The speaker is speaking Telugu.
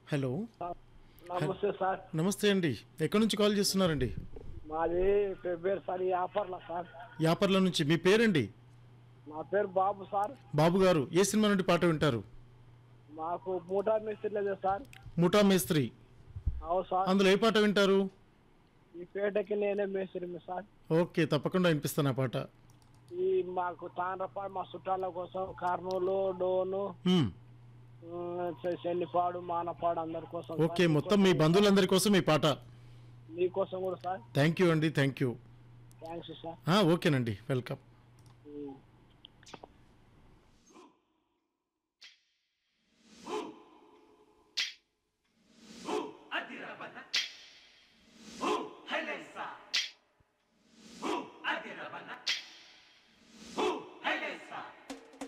హలో నమస్తే సార్ నమస్తే అండి ఎక్కడి నుంచి కాల్ చేస్తున్నారండి మాది ఫిబ్రవరి సార్ ఈ ఆఫర్లా సార్ యాపర్ల నుంచి మీ పేరండి నా పేరు బాబు సార్ బాబు గారు ఏ సినిమా నుండి పాట వింటారు మాకు మూటా మిస్త్రీ లేదు సార్ ముఠా మేస్త్రి అవు సార్ అందులో ఏ పాట వింటారు ఈ పేటకి నేనే మేస్త్రి సార్ ఓకే తప్పకుండా వినిపిస్తాను ఆ పాట ఈ మాకు తాండ్రపాడు మా చుట్టాల కోసం కర్నూలు డోను మ్మ్. ఉమ్, చె- చెన్నిపాడు మానపాడు అందరి కోసం సార్. ఓకే మొత్తం మీ బంధువులందరి కోసం ఈ పాట మీకోసం కూడా సార్ థ్యాంక్ యూ అండి థ్యాంక్ యూ థ్యాంక్స్ సార్ ఆ, ఓకేనండి వెల్కమ్ ఉమ్.